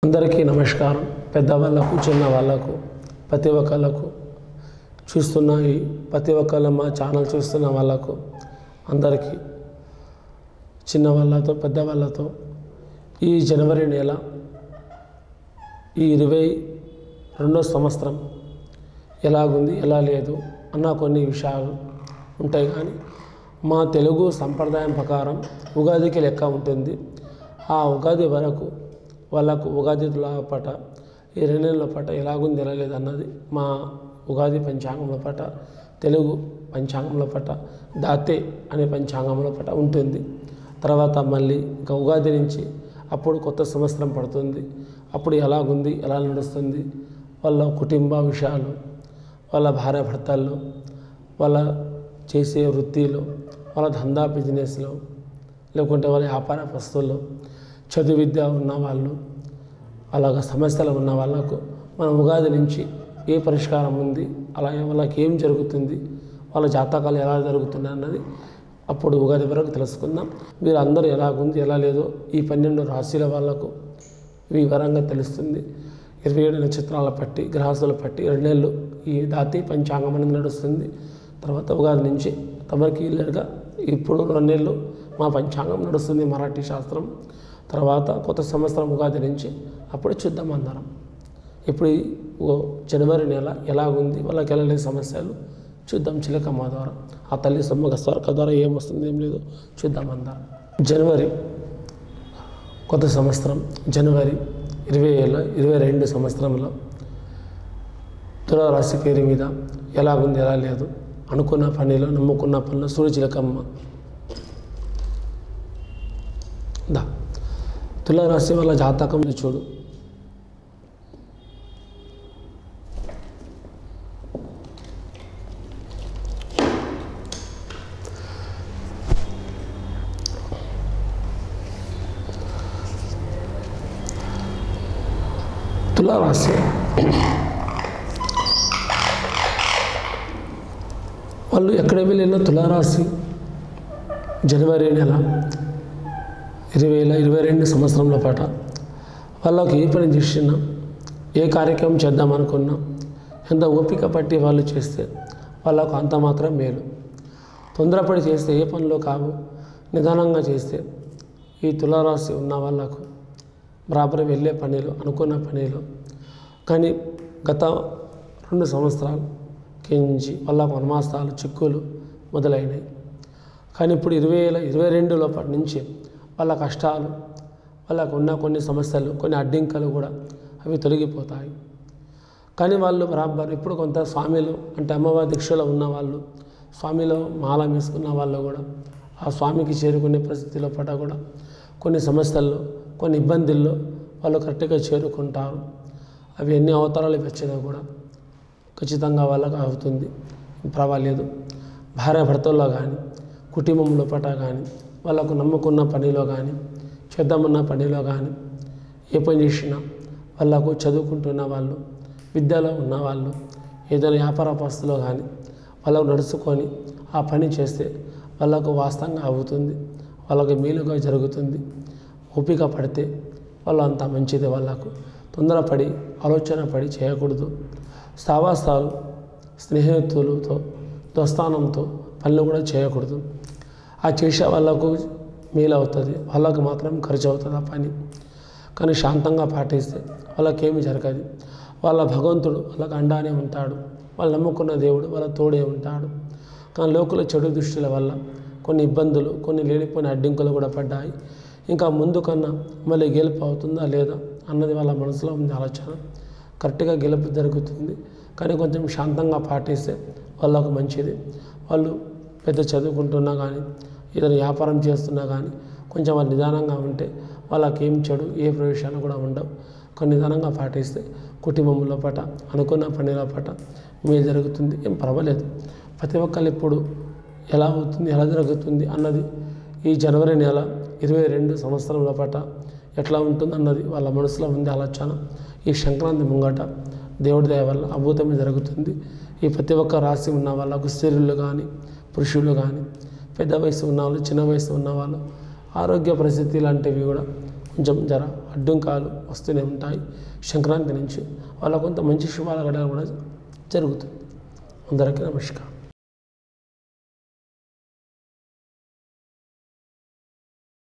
అందరికీ నమస్కారం పెద్దవాళ్ళకు చిన్న వాళ్ళకు ప్రతి ఒక్కళ్ళకు చూస్తున్న ఈ ప్రతి ఒక్కళ్ళ మా ఛానల్ చూస్తున్న వాళ్ళకు అందరికీ చిన్న వాళ్ళతో పెద్దవాళ్ళతో ఈ జనవరి నెల ఈ ఇరవై రెండో సంవత్సరం ఎలాగుంది ఎలా లేదు అన్న కొన్ని విషయాలు ఉంటాయి కానీ మా తెలుగు సంప్రదాయం ప్రకారం ఉగాదికి లెక్క ఉంటుంది ఆ ఉగాది వరకు వాళ్ళకు ఉగాది పట ఈ రెండు నెలల పట ఎలాగుంది ఎలా లేదు అన్నది మా ఉగాది పంచాంగంలో పట తెలుగు పంచాంగంలో పట దాతే అనే పంచాంగంలో పట ఉంటుంది తర్వాత మళ్ళీ ఇంకా ఉగాది నుంచి అప్పుడు కొత్త సంవత్సరం పడుతుంది అప్పుడు ఎలాగుంది ఎలా నడుస్తుంది వాళ్ళ కుటుంబ విషయాలు వాళ్ళ భార్య భర్తల్లో వాళ్ళ చేసే వృత్తిలో వాళ్ళ ధందా బిజినెస్లో లేకుంటే వాళ్ళ వ్యాపార వస్తువుల్లో చదువు విద్య ఉన్న వాళ్ళు అలాగ సమస్యలు ఉన్న వాళ్ళకు మనం ఉగాది నుంచి ఏ పరిష్కారం ఉంది అలాగే వాళ్ళకి ఏం జరుగుతుంది వాళ్ళ జాతకాలు ఎలా జరుగుతున్నాయి అన్నది అప్పుడు ఉగాది వరకు తెలుసుకుందాం మీరు అందరూ ఎలాగుంది ఎలా లేదో ఈ పన్నెండు రాశుల వాళ్ళకు వివరంగా తెలుస్తుంది ఇరవై ఏడు నక్షత్రాల పట్టి గ్రహాసుల పట్టి రెండు నెలలు ఈ దాతి పంచాంగం అనేది నడుస్తుంది తర్వాత ఉగాది నుంచి తమరికి లేదుగా ఇప్పుడు రెండు నెలలు మా పంచాంగం నడుస్తుంది మరాఠీ శాస్త్రం తర్వాత కొత్త సంవత్సరం ఉగాది నుంచి అప్పుడు చూద్దాం అందరం ఇప్పుడు ఈ ఓ జనవరి నెల ఎలాగుంది వాళ్ళకి వెళ్ళలే సమస్యలు చూద్దాం చిలకమ్మ ద్వారా ఆ తల్లి సమ్మగ స్వర్గ ద్వారా ఏమొస్తుంది ఏం లేదు చూద్దాం అందరం జనవరి కొత్త సంవత్సరం జనవరి ఇరవై ఏళ్ళ ఇరవై రెండు సంవత్సరంలో తులారాశి పేరు మీద ఎలాగుంది ఎలా లేదు అనుకున్న పనిలో నమ్ముకున్న పనిలో సూర్యచిలకమ్మ దా తులారాశి వాళ్ళ జాతకం చూడు తులారాశి వాళ్ళు ఎక్కడ వెళ్ళినా తులారాశి జనవరి నెల ఇరవై వేల ఇరవై రెండు సంవత్సరంలో పాట వాళ్ళకి ఏ పని చేసినా ఏ కార్యక్రమం చేద్దాం అనుకున్నా ఎంత ఓపిక పట్టి వాళ్ళు చేస్తే వాళ్ళకు అంత మాత్రం మేలు తొందరపడి చేస్తే ఏ పనిలో కావు నిదానంగా చేస్తే ఈ తులారాశి ఉన్న వాళ్ళకు బరాబర్ వెళ్ళే పనిలో అనుకున్న పనిలో కానీ గత రెండు సంవత్సరాలు కించి వాళ్ళకు వనమాసాలు చిక్కులు మొదలైనవి కానీ ఇప్పుడు ఇరవై వేల ఇరవై రెండు లోపటి నుంచి వాళ్ళ కష్టాలు వాళ్ళకు ఉన్న కొన్ని సమస్యలు కొన్ని అడ్డింకలు కూడా అవి తొలగిపోతాయి కానీ వాళ్ళు బరాబర్ ఇప్పుడు కొంత స్వామిలు అంటే అమ్మవారి దీక్షలో ఉన్న వాళ్ళు స్వామిలో మాల వేసుకున్న వాళ్ళు కూడా ఆ స్వామికి చేరుకునే పరిస్థితిలో పట కూడా కొన్ని సమస్యల్లో కొన్ని ఇబ్బందుల్లో వాళ్ళు కరెక్ట్గా చేరుకుంటారు అవి ఎన్ని అవతారాలు వచ్చినా కూడా ఖచ్చితంగా వాళ్ళకు అవుతుంది పర్వాలేదు భార్య భర్తల్లో కానీ కుటుంబంలో పట కానీ వాళ్ళకు నమ్ముకున్న పనిలో కానీ చేద్దామన్న పనిలో కానీ ఏ పని చేసినా వాళ్ళకు చదువుకుంటున్న వాళ్ళు విద్యలో ఉన్నవాళ్ళు ఏదైనా వ్యాపార పరిస్థితిలో కానీ వాళ్ళకు నడుచుకొని ఆ పని చేస్తే వాళ్ళకు వాస్తవంగా అవుతుంది వాళ్ళకి మేలుగా జరుగుతుంది ఓపిక పడితే వాళ్ళు అంత మంచిది వాళ్ళకు తొందరపడి ఆలోచన పడి చేయకూడదు సావాసాలు స్నేహితులతో దోస్తానంతో పనులు కూడా చేయకూడదు ఆ చేసే వాళ్ళకు మేలు అవుతుంది వాళ్ళకు మాత్రం ఖర్చు అవుతుంది ఆ పని కానీ శాంతంగా పాటిస్తే వాళ్ళకేమి జరగదు వాళ్ళ భగవంతుడు వాళ్ళకి అండానే ఉంటాడు వాళ్ళు నమ్ముకున్న దేవుడు వాళ్ళ తోడే ఉంటాడు కానీ లోకుల చెడు దృష్టిల వల్ల కొన్ని ఇబ్బందులు కొన్ని లేనిపోయిన అడ్డింకులు కూడా పడ్డాయి ఇంకా ముందు కన్నా మళ్ళీ గెలుపు అవుతుందా లేదా అన్నది వాళ్ళ మనసులో ఉంది ఆలోచన కరెక్ట్గా గెలుపు జరుగుతుంది కానీ కొంచెం శాంతంగా పాటిస్తే వాళ్ళకు మంచిది వాళ్ళు పెద్ద చదువుకుంటున్నా కానీ ఏదైనా వ్యాపారం చేస్తున్నా కానీ కొంచెం వాళ్ళు నిదానంగా ఉంటే వాళ్ళకి ఏం చెడు ఏ ప్రవేశాలు కూడా ఉండవు కొన్ని నిదానంగా పాటిస్తే కుటుంబంలో పట అనుకున్న పనిలో పట మేలు జరుగుతుంది ఏం పర్వాలేదు ప్రతి ఒక్కరు ఇప్పుడు ఎలా అవుతుంది ఎలా జరుగుతుంది అన్నది ఈ జనవరి నెల ఇరవై రెండు సంవత్సరంలో పట ఎట్లా ఉంటుంది అన్నది వాళ్ళ మనసులో ఉంది ఆలోచన ఈ సంక్రాంతి ముంగట దేవుడి దయ వల్ల అద్భుతమే జరుగుతుంది ఈ ప్రతి ఒక్క రాశి ఉన్న వాళ్ళకు స్త్రీలు కానీ పురుషులు కానీ పెద్ద వయసు ఉన్న వాళ్ళు చిన్న వయసు ఉన్న వాళ్ళు ఆరోగ్య పరిస్థితి లాంటివి కూడా కొంచెం జర అడ్డంకాలు వస్తూనే ఉంటాయి సంక్రాంతి నుంచి వాళ్ళ కొంత మంచి శుభాలు కూడా జరుగుతుంది అందరికీ నమస్కారం